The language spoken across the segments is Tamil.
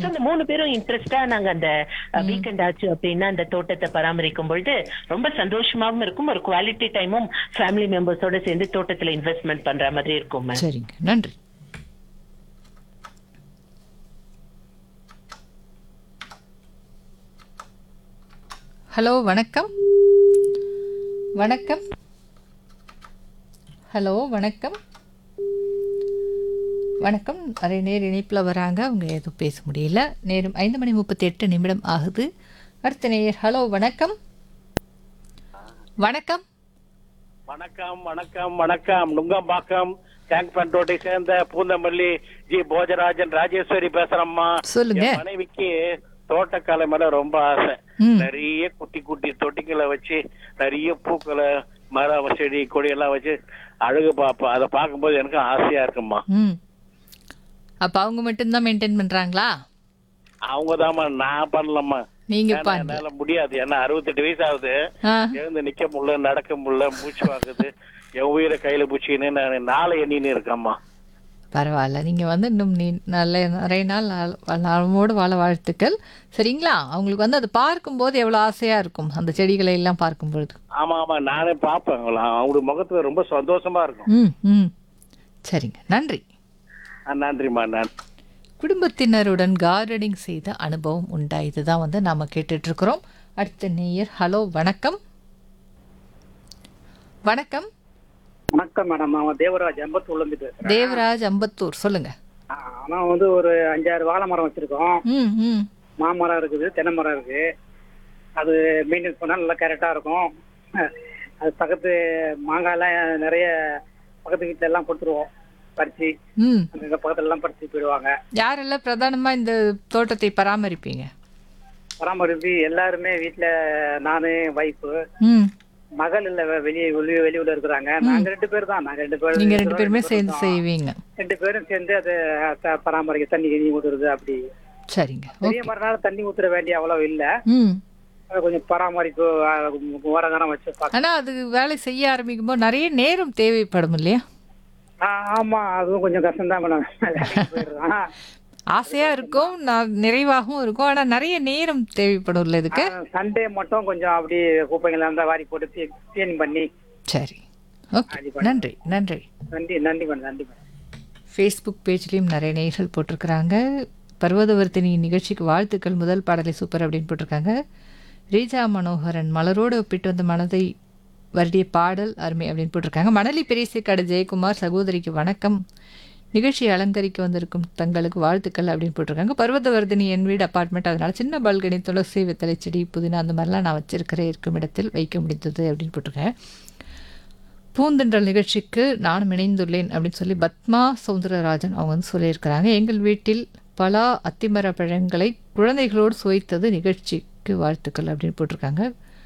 So, அந்த மூணு பேரும் இன்ட்ரெஸ்டா நாங்க அந்த வீக்கெண்ட் ஆச்சு அப்படின்னா அந்த தோட்டத்தை பராமரிக்கும் பொழுது ரொம்ப சந்தோஷமாவும் இருக்கும் ஒரு குவாலிட்டி டைமும் ஃபேமிலி மெம்பர்ஸோட சேர்ந்து தோட்டத்துல இன்வெஸ்ட்மெண்ட் பண்ற மாதிரி இருக்கும் மேம் சரிங்க நன்றி ஹலோ வணக்கம் வணக்கம் ஹலோ வணக்கம் வணக்கம் நிறைய நேர் இணைப்பில் வராங்க அவங்க எதுவும் பேச முடியல நேரம் ஐந்து மணி முப்பத்தி எட்டு நிமிடம் ஆகுது அடுத்த நேர் ஹலோ வணக்கம் வணக்கம் வணக்கம் வணக்கம் வணக்கம் நுங்கம்பாக்கம் டேங்க் பண்ரோட்டை சேர்ந்த பூந்தமல்லி ஜி போஜராஜன் ராஜேஸ்வரி பேசுறம்மா சொல்லுங்க என் மனைவிக்கு தோட்டக்கலை மேல ரொம்ப ஆசை ம். நிறைய குட்டி குட்டி தொட்டிகளை வச்சு நிறைய பூக்களை மரம் செடி கொடி எல்லாம் வச்சு அழகு பார்ப்போம் அதை பார்க்கும்போது எனக்கு ஆசையா இருக்கும்மா ம் அப்போ அவங்க மட்டும்தான் மெயின்டைன் பண்ணுறாங்களா அவங்க நான் பண்ணலம்மா நீங்க ஏன்னா பண்ணல என்னால முடியாது ஏன்னா அறுபத்தெட்டு வயசு ஆகுது ஆ எழுந்து நிக்க முடியல நடக்க முடியல மூச்சு வாங்குது என் உயிரை கையில பூச்சின்னு நான் நாளை எண்ணின்னு இருக்கேம்மா பரவாயில்ல நீங்கள் வந்து இன்னும் நீ நல்ல நிறைய நாள் நாள் நலமோடு வாழ வாழ்த்துக்கள் சரிங்களா அவங்களுக்கு வந்து அதை பார்க்கும்போது எவ்வளோ ஆசையாக இருக்கும் அந்த செடிகளை எல்லாம் பார்க்கும்பொழுது ஆமா ஆமா நானே பாப்பேன் அவங்கள அவங்களுடைய முகத்துல ரொம்ப சந்தோஷமா இருக்கும் ம் ம் சரிங்க நன்றி ஆ, நன்றிம்மா நன்றி குடும்பத்தினருடன் கார்டனிங் செய்த அனுபவம் உண்டா இதுதான் வந்து நாம் கேட்டுட்ருக்குறோம் அடுத்த நேயர் ஹலோ வணக்கம் வணக்கம் வணக்கம் மேடம் அவன் தேவராஜ் அம்பத்தூர்லேருந்து பேசுறேன் தேவராஜ் அம்பத்தூர் சொல்லுங்க ஆனா வந்து ஒரு அஞ்சாறு வாழை மரம் வச்சிருக்கோம் ம் ம் மாமரம் இருக்குது தென்னை மரம் இருக்கு அது மெயின்டைன் பண்ணா நல்லா கரெக்டா இருக்கும் அது பக்கத்து மாங்காய்லாம் நிறைய பக்கத்து வீட்டுல எல்லாம் கொடுத்துருவோம் பறிச்சு ம் அங்க பக்கத்துல எல்லாம் பறிச்சு போயிடுவாங்க யாரெல்லாம் பிரதானமாக இந்த தோட்டத்தை பராமரிப்பீங்க பராமரிப்பு எல்லாருமே வீட்டுல நானு வைஃபு ம் மகள் இல்ல வெ- வெளியே வெளியே வெளியூர்ல இருக்கிறாங்க நாங்க ரெண்டு பேர் தான் நாங்க ரெண்டு பேரும் நீங்க ரெண்டு இருக்கிறோம், பேருமே ரெண்டு சேர்ந்து பேரும் செய்வீங்க தான். ரெண்டு பேரும் சேர்ந்து அதை த- பராமரிக்க தண்ணி கிணி ஊத்துறது அப்படி சரிங்க பெரிய ஓகே மரனால தண்ணி ஊத்துற வேண்டிய அவ்வளவு இல்ல ம் அது கொஞ்சம் பராமரிப்பு ஓரங்காரம் வச்சு பார்க்க ஆனா அது வேலை செய்ய ஆரம்பிக்கும் போது நிறைய நேரம் தேவைப்படும் இல்லையா ஆ, ஆமா அதுவும் கொஞ்சம் கஷ்டம் தான் மேடம் வேலைக்கு போயிடுறான் ஆசையா இருக்கும் நான் நிறைவாகவும் இருக்கும் ஆனா நிறைய நேரம் தேவைப்படும்ல இதுக்கு சண்டே மட்டும் கொஞ்சம் அப்படி குப்பைகள் இருந்தா வாரி போட்டு கிளீன் பண்ணி சரி ஓகே நன்றி நன்றி நன்றி நன்றி மேடம் நன்றி மேடம் ஃபேஸ்புக் பேஜ்லேயும் நிறைய நேயர்கள் போட்டிருக்கிறாங்க பர்வதவர்த்தினி நிகழ்ச்சிக்கு வாழ்த்துக்கள் முதல் பாடலை சூப்பர் அப்படின்னு போட்டிருக்காங்க ரீஜா மனோகரன் மலரோடு ஒப்பிட்டு வந்த மனதை வருடிய பாடல் அருமை அப்படின்னு போட்டிருக்காங்க மணலி பெரியசைக்காடு ஜெயக்குமார் சகோதரிக்கு வணக்கம் நிகழ்ச்சியை அலங்கரிக்க வந்திருக்கும் தங்களுக்கு வாழ்த்துக்கள் அப்படின்னு போட்டிருக்காங்க பர்வதவர்தினி என் வீடு அப்பார்ட்மெண்ட் அதனால சின்ன பால்கனி துளசி வெத்தலை செடி புதினா அந்த மாதிரிலாம் நான் வச்சிருக்கிறேன் இருக்கும் இடத்தில் வைக்க முடிந்தது அப்படின்னு போட்டிருக்கேன் பூந்தென்றல் நிகழ்ச்சிக்கு நானும் இணைந்துள்ளேன் அப்படின்னு சொல்லி பத்மா சௌந்தரராஜன் அவங்க வந்து சொல்லியிருக்கிறாங்க எங்கள் வீட்டில் பலா அத்திமர பழங்களை குழந்தைகளோடு சுவைத்தது நிகழ்ச்சிக்கு வாழ்த்துக்கள் அப்படின்னு போட்டிருக்காங்க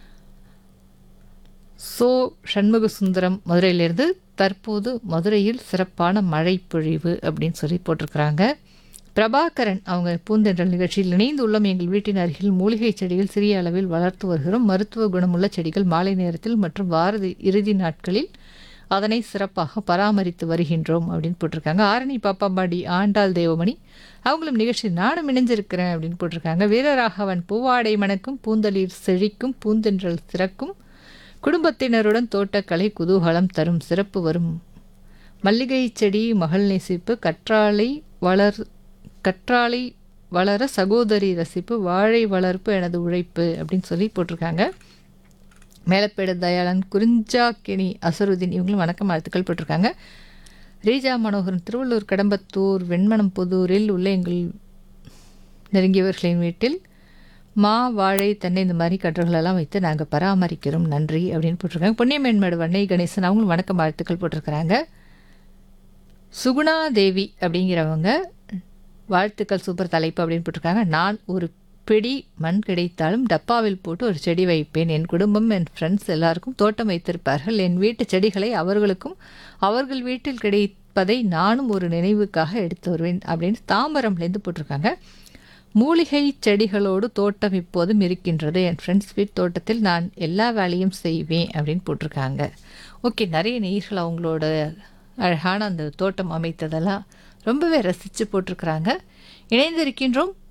சோ சண்முக சுந்தரம் மதுரையிலிருந்து தற்போது மதுரையில் சிறப்பான மழை பொழிவு அப்படின்னு சொல்லி போட்டிருக்கிறாங்க பிரபாகரன் அவங்க பூந்தென்றல் நிகழ்ச்சியில் இணைந்து உள்ளம் எங்கள் வீட்டின் அருகில் மூலிகை செடிகள் சிறிய அளவில் வளர்த்து வருகிறோம் மருத்துவ குணமுள்ள செடிகள் மாலை நேரத்தில் மற்றும் வார இறுதி நாட்களில் அதனை சிறப்பாக பராமரித்து வருகின்றோம் அப்படின்னு போட்டிருக்காங்க ஆரணி பாப்பாம்பாடி ஆண்டாள் தேவமணி அவங்களும் நிகழ்ச்சி நானும் இணைஞ்சிருக்கிறேன் அப்படின்னு போட்டிருக்காங்க வீரராகவன் பூவாடை மணக்கும் பூந்தளிர் செழிக்கும் பூந்தென்றல் சிறக்கும் குடும்பத்தினருடன் தோட்டக்கலை குதூகலம் தரும் சிறப்பு வரும் மல்லிகை செடி மகள் நேசிப்பு கற்றாழை வளர் கற்றாழை வளர சகோதரி ரசிப்பு வாழை வளர்ப்பு எனது உழைப்பு அப்படின்னு சொல்லி போட்டிருக்காங்க மேலப்பேடு தயாளன் குறிஞ்சாக்கினி அசருதீன் இவங்களும் வணக்கம் வாழ்த்துக்கள் போட்டிருக்காங்க ரீஜா மனோகரன் திருவள்ளூர் கடம்பத்தூர் வெண்மனம் புதூரில் உள்ள எங்கள் நெருங்கியவர்களின் வீட்டில் மா வாழை தென்னை இந்த மாதிரி கன்றுகளெல்லாம் வைத்து நாங்கள் பராமரிக்கிறோம் நன்றி அப்படின்னு போட்டிருக்காங்க பொன்னியமேன்மேடு வண்ணை கணேசன் அவங்களும் வணக்கம் வாழ்த்துக்கள் போட்டிருக்கிறாங்க சுகுணா தேவி அப்படிங்கிறவங்க வாழ்த்துக்கள் சூப்பர் தலைப்பு அப்படின்னு போட்டிருக்காங்க நான் ஒரு பிடி மண் கிடைத்தாலும் டப்பாவில் போட்டு ஒரு செடி வைப்பேன் என் குடும்பம் என் ஃப்ரெண்ட்ஸ் எல்லாருக்கும் தோட்டம் வைத்திருப்பார்கள் என் வீட்டு செடிகளை அவர்களுக்கும் அவர்கள் வீட்டில் கிடைப்பதை நானும் ஒரு நினைவுக்காக எடுத்து வருவேன் அப்படின்னு தாம்பரம்லேருந்து போட்டிருக்காங்க மூலிகை செடிகளோடு தோட்டம் இப்போதும் இருக்கின்றது என் ஃப்ரெண்ட்ஸ் வீட் தோட்டத்தில் நான் எல்லா வேலையும் செய்வேன் அப்படின்னு போட்டிருக்காங்க ஓகே நிறைய நேயர்கள் அவங்களோட அழகான அந்த தோட்டம் அமைத்ததெல்லாம் ரொம்பவே ரசித்து போட்டிருக்கிறாங்க இணைந்திருக்கின்றோம்